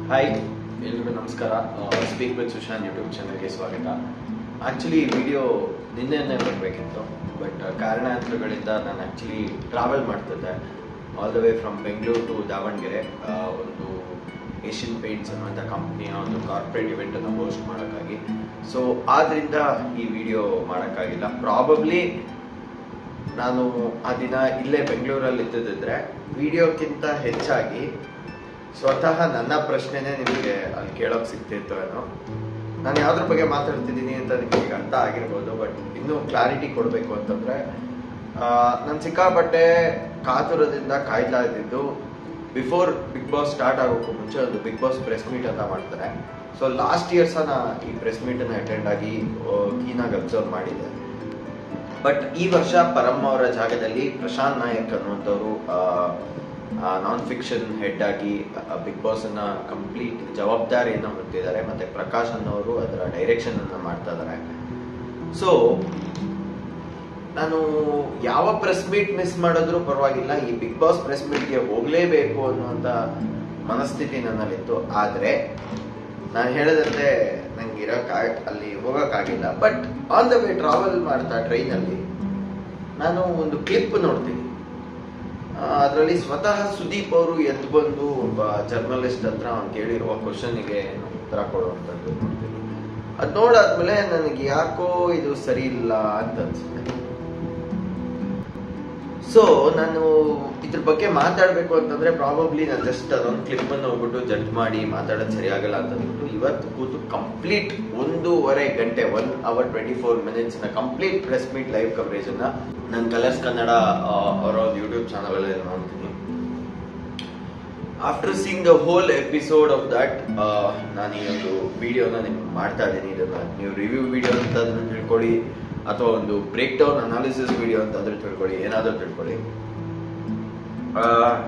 Hi ಎಲ್ರಿಗೂ ನಮಸ್ಕಾರ speak with Sushant YouTube ಚಾನಲ್ಗೆ ಸ್ವಾಗತ ಆ್ಯಕ್ಚುಲಿ ಈ ವಿಡಿಯೋ ನಿನ್ನೆನೇ ಬರಬೇಕಿತ್ತು ಬಟ್ ಕಾರಣಾಂತರಗಳಿಂದ ನಾನು ಆ್ಯಕ್ಚುಲಿ ಟ್ರಾವೆಲ್ ಮಾಡ್ತಿದ್ದೆ all the way from Bengaluru to Davanagere ಆ, ಒಂದು ಏಷ್ಯನ್ ಪೇಂಟ್ಸ್ ಅನ್ನುವಂಥ ಕಂಪ್ನಿಯ ಒಂದು ಕಾರ್ಪೊರೇಟ್ ಇವೆಂಟನ್ನು ಹೋಸ್ಟ್ ಮಾಡೋಕ್ಕಾಗಿ ಸೊ ಆದ್ದರಿಂದ ಈ ವಿಡಿಯೋ ಮಾಡೋಕ್ಕಾಗಿಲ್ಲ ಪ್ರಾಬಬ್ಲಿ ನಾನು ಆ ದಿನ ಇಲ್ಲೇ ಬೆಂಗಳೂರಲ್ಲಿ ಇದ್ದಿದ್ರೆ ವಿಡಿಯೋಕ್ಕಿಂತ ಹೆಚ್ಚಾಗಿ ಸ್ವತಃ ನನ್ನ ಪ್ರಶ್ನೆನೇ ನಿಮಗೆ ಅಲ್ಲಿ ಕೇಳೋಕೆ ಸಿಗ್ತಿತ್ತು ಏನೋ ನಾನು ಯಾವ್ದ್ರ ಬಗ್ಗೆ ಮಾತಾಡ್ತಿದ್ದೀನಿ ಅಂತ ನಿಮಗೆ ಈಗ ಅರ್ಥ ಆಗಿರ್ಬೋದು ಬಟ್ ಇನ್ನೂ ಕ್ಲಾರಿಟಿ ಕೊಡಬೇಕು ಅಂತಂದ್ರೆ ನಾನು ಸಿಕ್ಕಾಪಟ್ಟೆ ಕಾತುರದಿಂದ ಕಾಯ್ತಾ ಇದ್ದಿದ್ದು ಬಿಫೋರ್ ಬಿಗ್ ಬಾಸ್ ಸ್ಟಾರ್ಟ್ ಆಗೋಕ್ಕೂ ಮುಂಚೆ ಒಂದು ಬಿಗ್ ಬಾಸ್ ಪ್ರೆಸ್ ಮೀಟ್ ಅಂತ ಮಾಡ್ತಾರೆ ಸೊ ಲಾಸ್ಟ್ ಇಯರ್ ಸಹ ನಾ ಈ ಪ್ರೆಸ್ ಮೀಟನ್ನು ಅಟೆಂಡ್ ಆಗಿ ಕೀನಾಗಿ ಅಬ್ಸರ್ವ್ ಮಾಡಿದ್ದೆ ಬಟ್ ಈ ವರ್ಷ ಪರಮ್ ಅವರ ಜಾಗದಲ್ಲಿ ಪ್ರಶಾಂತ್ ನಾಯಕ್ ಅನ್ನುವಂಥವ್ರು ನಾನ್ ಫಿಕ್ಷನ್ ಹೆಡ್ ಆಗಿ ಬಿಗ್ ಬಾಸ್ ಅನ್ನ ಕಂಪ್ಲೀಟ್ ಜವಾಬ್ದಾರಿಯನ್ನು ಹೊತ್ತಿದ್ದಾರೆ ಮತ್ತೆ ಪ್ರಕಾಶ್ ಅನ್ನೋರು ಅದರ ಡೈರೆಕ್ಷನ್ ಅನ್ನ ಮಾಡ್ತಾ ಇದ್ದಾರೆ ಸೊ ನಾನು ಯಾವ ಪ್ರೆಸ್ ಮೀಟ್ ಮಿಸ್ ಮಾಡಿದ್ರು ಪರವಾಗಿಲ್ಲ ಈ ಬಿಗ್ ಬಾಸ್ ಪ್ರೆಸ್ ಮೀಟ್ಗೆ ಹೋಗ್ಲೇಬೇಕು ಅನ್ನುವಂಥ ಮನಸ್ಥಿತಿ ನನ್ನಲ್ಲಿತ್ತು ಆದರೆ ನಾನು ಹೇಳದಂತೆ ನಂಗೆ ಇರಕ್ ಅಲ್ಲಿ ಹೋಗೋಕ್ಕಾಗಿಲ್ಲ but on the way travel ಮಾಡ್ತಾ ಟ್ರೈನಲ್ಲಿ ನಾನು ಒಂದು ಕ್ಲಿಪ್ ನೋಡ್ತೀನಿ ಅದರಲ್ಲಿ ಸ್ವತಃ ಸುದೀಪ್ ಅವರು ಎದ್ದು ಬಂದು ಒಬ್ಬ ಜರ್ನಲಿಸ್ಟ್ ಹತ್ರ ಅವ್ನು ಕೇಳಿರುವ ಕ್ವಶನ್ಗೆ ಉತ್ತರ ಕೊಡುವಂಥದ್ದು ನೋಡ್ತೀನಿ ಅದು ನೋಡಾದ್ಮೇಲೆ ನನಗೆ ಯಾಕೋ ಇದು ಸರಿ ಇಲ್ಲ ಅಂತ ಅನ್ಸುತ್ತೆ ಸೊ ನಾನು ಇದ್ರ ಬಗ್ಗೆ ಮಾತಾಡಬೇಕು ಅಂತಂದ್ರೆ ಪ್ರಾಬಬ್ಲಿ ನಾನು ಜಸ್ಟ್ ಅದೊಂದು ಕ್ಲಿಪ್ ಅನ್ನು ಹೋಗ್ಬಿಟ್ಟು ಜಡ್ಜ್ ಮಾಡಿ ಮಾತಾಡೋದು ಸರಿಯಾಗಲ್ಲ ಅಂತ ಅಂದ್ಬಿಟ್ಟು ಇವತ್ತು ಕೂತು ಕಂಪ್ಲೀಟ್ ಒಂದೂವರೆ ಗಂಟೆ one hour twenty four minutes ನ complete press meet live coverage ಅನ್ನ ನನ್ನ ಕಲರ್ಸ್ ಕನ್ನಡ ಅವರ ಯೂಟ್ಯೂಬ್ ಚಾನಲ್ ಅಲ್ಲಿ ನೋಡ್ತೀನಿ after seeing the whole episode of that ನಾನು ಈ ಒಂದು ವಿಡಿಯೋನ ನಿಮ್ಗೆ ಮಾಡ್ತಾ ಇದ್ದೀನಿ ಇದನ್ನ ನೀವು ರಿವ್ಯೂ ವಿಡಿಯೋ ಅಂತ ಅದನ್ನ ತಿಳ್ಕೊಳ್ಳಿ ಅಥವಾ ಒಂದು ಬ್ರೇಕ್ ಡೌನ್ ಅನಾಲಿಸಿಸ್ ವಿಡಿಯೋ ಅಂತ ಆದ್ರೂ ತಿಳ್ಕೊಳ್ಳಿ ಏನಾದ್ರೂ ತಿಳ್ಕೊಳ್ಳಿ ಆ,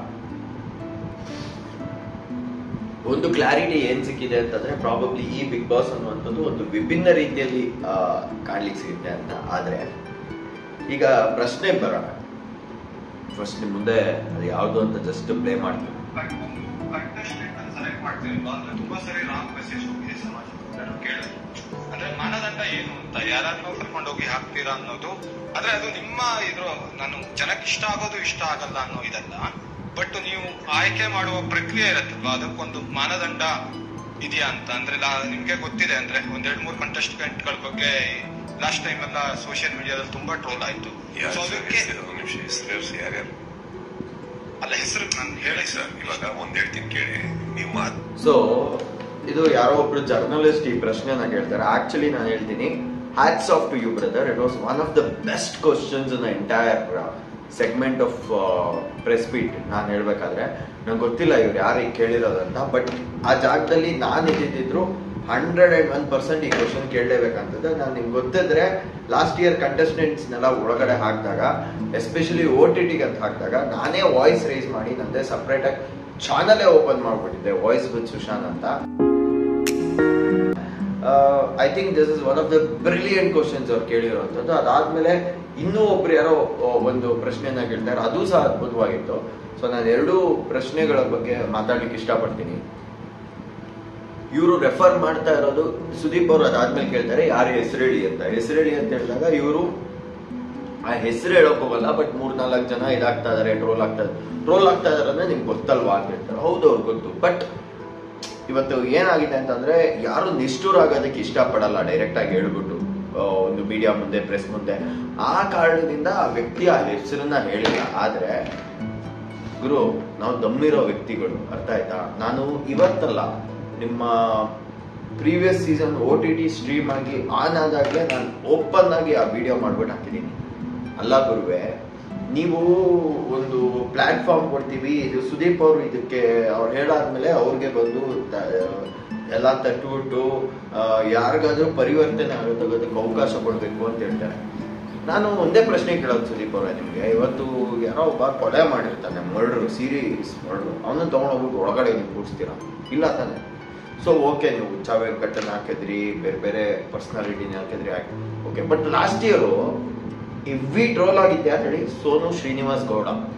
ಒಂದು ಕ್ಲಾರಿಟಿ ಏನ್ ಸಿಕ್ಕಿದೆ ಅಂತಂದ್ರೆ ಪ್ರಾಬಬ್ಲಿ ಈ ಬಿಗ್ ಬಾಸ್ ಅನ್ನುವಂಥದ್ದು ಒಂದು ವಿಭಿನ್ನ ರೀತಿಯಲ್ಲಿ ಆ, ಕಾಣ್ಲಿಕ್ಕೆ ಸಿಗುತ್ತೆ ಅಂತ ಆದ್ರೆ ಈಗ ಪ್ರಶ್ನೆ ಬರೋಣ ಫಸ್ಟ್ ನಿಮ್ ಮುಂದೆ ಅದು ಯಾವುದು ಅಂತ ಜಸ್ಟ್ ಪ್ಲೇ ಮಾಡ್ತೀನಿ ಕಂಟೆಸ್ಟೆಂಟ್ ಅನ್ನು ಸೆಲೆಕ್ಟ್ ಮಾಡ್ತಿರಲ್ವಾ ಅಂದ್ರೆ ತುಂಬಾ ಸರಿ ರಾಂಗ್ ಮೆಸೇಜ್ ಹೋಗಿದೆ ಸಮಾಜಕ್ಕೆ ನಾನು ಕೇಳಿದೆ ಅಂದ್ರೆ ಮಾನದಂಡ ಏನು ಅಂತ ಯಾರನ್ನೋ ಕರ್ಕೊಂಡು ಹೋಗಿ ಹಾಕ್ತೀರಾ ಅನ್ನೋದು ಆದ್ರೆ ಅದು ನಿಮ್ಮ ಇದ್ರ ನಾನು ಜನಕ್ಕೆ ಇಷ್ಟ ಆಗೋದು ಇಷ್ಟ ಆಗಲ್ಲ ಅನ್ನೋ ಇದಲ್ಲ ಬಟ್ ನೀವು ಆಯ್ಕೆ ಮಾಡುವ ಪ್ರಕ್ರಿಯೆ ಇರತ್ತಲ್ವಾ ಅದಕ್ಕೊಂದು ಮಾನದಂಡ ಇದೆಯಾ ಅಂತ ಅಂದ್ರೆ ಲಾ- ನಿಮ್ಗೆ ಗೊತ್ತಿದೆ ಅಂದ್ರೆ ಒಂದ್ ಎರಡ್ ಮೂರು ಕಂಟೆಸ್ಟೆಂಟ್ ಗಳ ಬಗ್ಗೆ ಲಾಸ್ಟ್ ಟೈಮ್ ಎಲ್ಲ ಸೋಷಿಯಲ್ ಮೀಡಿಯಾದಲ್ಲಿ ತುಂಬಾ ಟ್ರೋಲ್ ಆಯ್ತು ಯಾರು So ಸರ್ ಅದಕ್ಕೆ ಹೆಸರು? ಒಂದ್ ನಿಮಿಷ ಹೆಸರು ಹೇಳಿ ಸರ್ ಯಾರ್ಯಾರು ಅಲ್ಲ ಹೆಸರು ನಾನು ಹೇಳಿ ಹೇಳಿ ಸರ್ ಇವಾಗ ಒಂದ್ ಹೇಳ್ತೀನಿ ಕೇಳಿ ನೀವು ಮಾತ್ ಸೊ ಇದು ಯಾರೋ ಒಬ್ರು ಜರ್ನಲಿಸ್ಟ್ ಈ ಪ್ರಶ್ನೆನ ಕೇಳ್ತಾರೆ ಆಕ್ಚುಲಿ ನಾನು ಹೇಳ್ತೀನಿ hats off to you brother it was one of the best questions in entire segment of press meet ನಾನು ಹೇಳ್ಬೇಕಾದ್ರೆ ನಂಗೆ ಗೊತ್ತಿಲ್ಲ ಇವ್ರು ಯಾರಿಗೆ ಕೇಳಿರೋದಂತ ಬಟ್ ಆ ಜಾಗದಲ್ಲಿ ನಾನು ಇದ್ದಿದ್ರು ಹಂಡ್ರೆಡ್ ಅಂಡ್ ಒನ್ ಪರ್ಸೆಂಟ್ ಈ ಕ್ವಶನ್ ಕೇಳಲೇಬೇಕಂತದ್ದು ನಾನು ನಿಮ್ಗೆ ಗೊತ್ತಿದ್ರೆ ಲಾಸ್ಟ್ ಇಯರ್ ಕಂಟೆಸ್ಟೆಂಟ್ಸ್ನೆಲ್ಲ ಒಳಗಡೆ ಹಾಕಿದಾಗ ಎಸ್ಪೆಷಲಿ ಓ ಟಿ ಟಿಗೆ ಅಂತ ಹಾಕಿದಾಗ ನಾನೇ ವಾಯ್ಸ್ ರೈಸ್ ಮಾಡಿ ನಂದೇ ಸಪ್ರೇಟಾಗಿ ಚಾನಲೇ ಓಪನ್ ಮಾಡ್ಬಿಟ್ಟಿದ್ದೆ ವಾಯ್ಸ್ ವಿತ್ ಸುಶಾಂತ್ ಅಂತ I think this is one of the brilliant questions ಅವ್ರು ಕೇಳಿರುವಂಥದ್ದು ಅದಾದ್ಮೇಲೆ ಇನ್ನೂ ಒಬ್ರು ಯಾರೋ ಆ, ಒಂದು ಪ್ರಶ್ನೆಯನ್ನ ಕೇಳ್ತಾರೆ ಅದು ಸಹ ಅದ್ಭುತವಾಗಿತ್ತು ಸೊ ನಾನು ಎರಡೂ ಪ್ರಶ್ನೆಗಳ ಬಗ್ಗೆ ಮಾತಾಡ್ಲಿಕ್ಕೆ ಇಷ್ಟಪಡ್ತೀನಿ ಇವರು ರೆಫರ್ ಮಾಡ್ತಾ ಇರೋದು ಸುದೀಪ್ ಅವರು ಅದಾದ್ಮೇಲೆ ಕೇಳ್ತಾರೆ ಯಾರು ಹೆಸರು ಹೇಳಿ ಅಂತ ಹೆಸರು ಹೇಳಿ ಅಂತ ಹೇಳಿದಾಗ ಇವರು ಆ ಹೆಸರು ಹೇಳಕ್ ಹೋಗಲ್ಲ ಬಟ್ ಮೂರ್ ನಾಲ್ಕು ಜನ ಇದಾಗ್ತಾ ಇದಾರೆ ಟ್ರೋಲ್ ಆಗ್ತಾ ಟ್ರೋಲ್ ಆಗ್ತಾ ಇದಾರೆ ಅಂದ್ರೆ ನಿಮ್ಗೆ ಗೊತ್ತಲ್ವಾ ಅಂತ ಹೇಳ್ತಾರೆ ಹೌದು ಅವ್ರಿಗೆ ಗೊತ್ತು ಬಟ್ ಇವತ್ತು ಏನಾಗಿದೆ ಅಂತಂದ್ರೆ ಯಾರು ನಿಷ್ಠುರ ಆಗೋದಕ್ಕೆ ಇಷ್ಟಪಡಲ್ಲ ಡೈರೆಕ್ಟ್ ಆಗಿ ಹೇಳ್ಬಿಟ್ಟು ಆ, ಒಂದು ಮೀಡಿಯಾ ಮುಂದೆ ಪ್ರೆಸ್ ಮುಂದೆ ಆ ಕಾರಣದಿಂದ ಆ ವ್ಯಕ್ತಿ ಆ ಹೆಸರನ್ನ ಹೇಳಿಲ್ಲ ಆದ್ರೆ ಗುರು ನಾವು ದಮ್ಮಿರೋ ವ್ಯಕ್ತಿಗಳು ಅರ್ಥ ಆಯ್ತಾ ನಾನು ಇವತ್ತಲ್ಲ ನಿಮ್ಮ previous season O T T stream ಆಗಿ ಆನ್ ಆದಾಗಲೇ ನಾನು ಓಪನ್ ಆಗಿ ಆ ವಿಡಿಯೋ ಮಾಡ್ಬಿಟ್ಟು ಹಾಕಿದ್ದೀನಿ ಅಲ್ಲ ಗುರುವೆ ನೀವು ಒಂದು ಪ್ಲಾಟ್ಫಾರ್ಮ್ ಕೊಡ್ತೀವಿ ಇದು ಸುದೀಪ್ ಅವರು ಇದಕ್ಕೆ ಅವ್ರು ಹೇಳಾದ್ಮೇಲೆ ಅವ್ರಿಗೆ ಬಂದು ತ- ಎಲ್ಲ ತಟ್ಟುಬಿಟ್ಟು ಯಾರಿಗಾದ್ರೂ ಪರಿವರ್ತನೆ ಆಗೋದಕ್ಕೆ ಅವಕಾಶ ಕೊಡಬೇಕು ಅಂತ ಹೇಳ್ತಾರೆ ನಾನು ಒಂದೇ ಪ್ರಶ್ನೆ ಕೇಳೋದು ಸುದೀಪ್ ಅವರೇ ನಿಮಗೆ ಇವತ್ತು ಯಾರೋ ಒಬ್ಬ ಕೊಲೆ ಮಾಡಿರ್ತಾನೆ ಮರ್ಡ್ರು ಸೀರಿಯಸ್ ಮರ್ಡ್ರು ಅವನ್ನ ತಗೊಂಡೋಗ್ಬಿಟ್ಟು ಒಳಗಡೆ ನೀವು ಕೂಡಿಸ್ತೀರಾ ಇಲ್ಲ ತಾನೆ ಸೊ ಓಕೆ ನೀವು ಉಚ್ಚ ವೆಂಕಟನ್ ಹಾಕಿದ್ರಿ ಬೇರೆ ಬೇರೆ ಪರ್ಸನಾಲಿಟಿನ ಹಾಕಿದ್ರಿ ಓಕೆ ಬಟ್ ಲಾಸ್ಟ್ ಇಯರು ಇವ್ವಿ ಟ್ರೋಲ್ ಆಗಿದ್ದೆ ಅಂತ ಹೇಳಿ ಸೋನು ಶ್ರೀನಿವಾಸ್ ಗೌಡ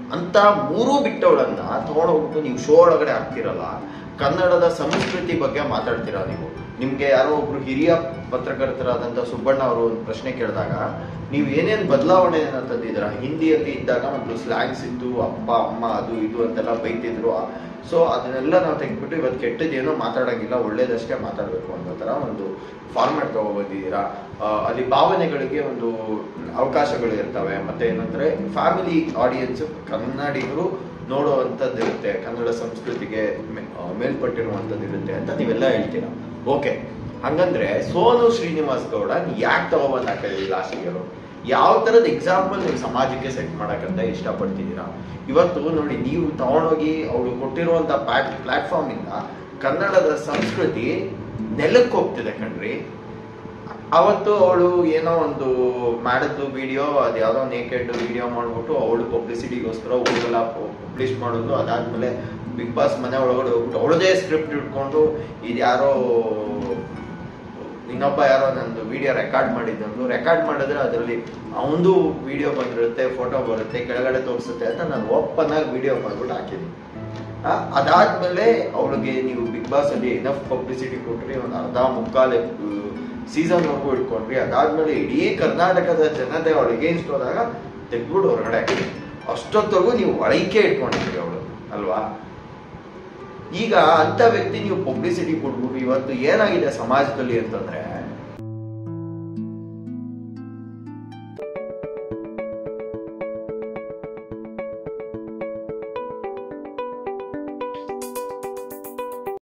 ಅಂತ ಮೂರೂ ಬಿಟ್ಟವಳನ್ನ ತಗೊಂಡೋಗ್ಬಿಟ್ಟು ನೀವು ಶೋ ಒಳಗಡೆ ಹಾಕ್ತಿರಲ್ಲ ಕನ್ನಡದ ಸಂಸ್ಕೃತಿ ಬಗ್ಗೆ ಮಾತಾಡ್ತೀರಾ ನೀವು ನಿಮ್ಗೆ ಯಾರೋ ಒಬ್ರು ಹಿರಿಯ ಪತ್ರಕರ್ತರಾದಂಥ ಸುಬ್ಬಣ್ಣ ಅವರು ಒಂದು ಪ್ರಶ್ನೆ ಕೇಳಿದಾಗ ನೀವು ಏನೇನು ಬದಲಾವಣೆಯನ್ನ ತಂದಿದ್ದೀರ ಹಿಂದಿಯಲ್ಲಿ ಇದ್ದಾಗ ಒಂದು ಸ್ಲ್ಯಾಂಗ್ಸ್ ಇತ್ತು ಅಪ್ಪ ಅಮ್ಮ ಅದು ಇದು ಅಂತೆಲ್ಲ ಬೈತಿದ್ರು ಸೊ ಅದನ್ನೆಲ್ಲ ನಾವು ತೆಗೆದ್ಬಿಟ್ಟು ಇವತ್ತು ಕೆಟ್ಟದ್ದೇನೋ ಮಾತಾಡೋಂಗಿಲ್ಲ ಒಳ್ಳೇದಷ್ಟೇ ಮಾತಾಡಬೇಕು ಅನ್ನೋ ಥರ ಒಂದು ಫಾರ್ಮ್ಯಾಟ್ ತಗೊಬಂದಿದ್ದೀರಾ ಆ, ಅಲ್ಲಿ ಭಾವನೆಗಳಿಗೆ ಒಂದು ಅವಕಾಶಗಳು ಇರ್ತವೆ ಮತ್ತೆ ಏನಂದ್ರೆ ಫ್ಯಾಮಿಲಿ ಆಡಿಯನ್ಸ್ ಕನ್ನಡಿಗರು ನೋಡುವಂಥದ್ದು ಇರುತ್ತೆ ಕನ್ನಡ ಸಂಸ್ಕೃತಿಗೆ ಮೇ- ಆ, ಮೇಲ್ಪಟ್ಟಿರುವಂಥದ್ದು ಇರುತ್ತೆ ಅಂತ ನೀವೆಲ್ಲ ಹೇಳ್ತೀರಾ ಓಕೆ ಹಂಗಂದ್ರೆ ಸೋನು ಶ್ರೀನಿವಾಸ್ ಗೌಡ ಯಾಕೆ ತಗೊಬಂದ್ ಹಾಕಿದ್ರಿ ಲಾಸ್ಟಿಗೆ ಯಾವ ತರದ ಎಕ್ಸಾಂಪಲ್ ನೀವು ಸಮಾಜಕ್ಕೆ ಸೆಟ್ ಮಾಡಕ್ಕಂತ ಇಷ್ಟಪಡ್ತಿದ್ದೀರಾ ಇವತ್ತು ನೋಡಿ ನೀವು ತಗೊಂಡೋಗಿ ಅವಳು ಕೊಟ್ಟಿರುವಂತ ಪ್ಲಾಟ್ಫಾರ್ಮ್ ಇಂದ ಕನ್ನಡದ ಸಂಸ್ಕೃತಿ ನೆಲಕ್ಕೆ ಹೋಗ್ತಿದೆ ಕಣ್ರಿ ಅವತ್ತು ಅವಳು ಏನೋ ಒಂದು ಮಾಡಿದ್ದು ವಿಡಿಯೋ ಅದು ಯಾವ್ದೋ ನೇಕೆಡ್ ವಿಡಿಯೋ ಮಾಡ್ಬಿಟ್ಟು ಅವಳು ಪಬ್ಲಿಸಿಟಿಗೋಸ್ಕರ ಊರೆಲ್ಲ ಪಬ್ಲಿಷ್ ಮಾಡೋದು ಅದಾದ್ಮೇಲೆ ಬಿಗ್ ಬಾಸ್ ಮನೆ ಒಳಗಡೆ ಹೋಗ್ಬಿಟ್ಟು ಅವಳದೇ ಸ್ಕ್ರಿಪ್ಟ್ ಇಟ್ಕೊಂಡು ಇದು ಯಾರೋ ಇನ್ನೊಬ್ಬ ಯಾರೋ ನಂದು ವಿಡಿಯೋ ರೆಕಾರ್ಡ್ ಮಾಡಿದ್ದು ರೆಕಾರ್ಡ್ ಮಾಡಿದ್ರೆ ಅದರಲ್ಲಿ ಅವನದು ವಿಡಿಯೋ ಬಂದಿರುತ್ತೆ ಫೋಟೋ ಬರುತ್ತೆ ಕೆಳಗಡೆ ತೋರಿಸುತ್ತೆ ಅಂತ ನಾನು ಓಪನ್ ಆಗಿ ವಿಡಿಯೋ ಮಾಡ್ಬಿಟ್ಟು ಹಾಕಿದ್ದೀನಿ ಆ, ಅದಾದ್ಮೇಲೆ ಅವಳಿಗೆ ನೀವು ಬಿಗ್ ಬಾಸ್ ಅಲ್ಲಿ ಎನಫ್ ಪಬ್ಲಿಸಿಟಿ ಕೊಟ್ರಿ ಒಂದು ಅರ್ಧ ಮುಕ್ಕಾಲು ಸೀಸನ್ ವರ್ಗೂ ಇಟ್ಕೊಂಡ್ರಿ ಅದಾದ್ಮೇಲೆ ಇಡೀ ಕರ್ನಾಟಕದ ಜನತೆ ಅವಳು ಅಗೇನ್ಸ್ಟ್ ಹೋದಾಗ ತೆಗ್ದ್ಬಿಟ್ಟು ಹೊರಗಡೆ ಹಾಕಿದ್ರಿ ಅಷ್ಟೊತ್ತರೆಗೂ ನೀವು ಒಳಕ್ಕೆ ಇಟ್ಕೊಂಡಿದ್ರಿ ಅವಳು ಅಲ್ವಾ ಈಗ ಅಂತ ವ್ಯಕ್ತಿ ನೀವು ಪಬ್ಲಿಸಿಟಿ ಕೊಟ್ಬಿಟ್ಟು ಇವತ್ತು ಏನಾಗಿದೆ ಸಮಾಜದಲ್ಲಿ ಅಂತಂದ್ರೆ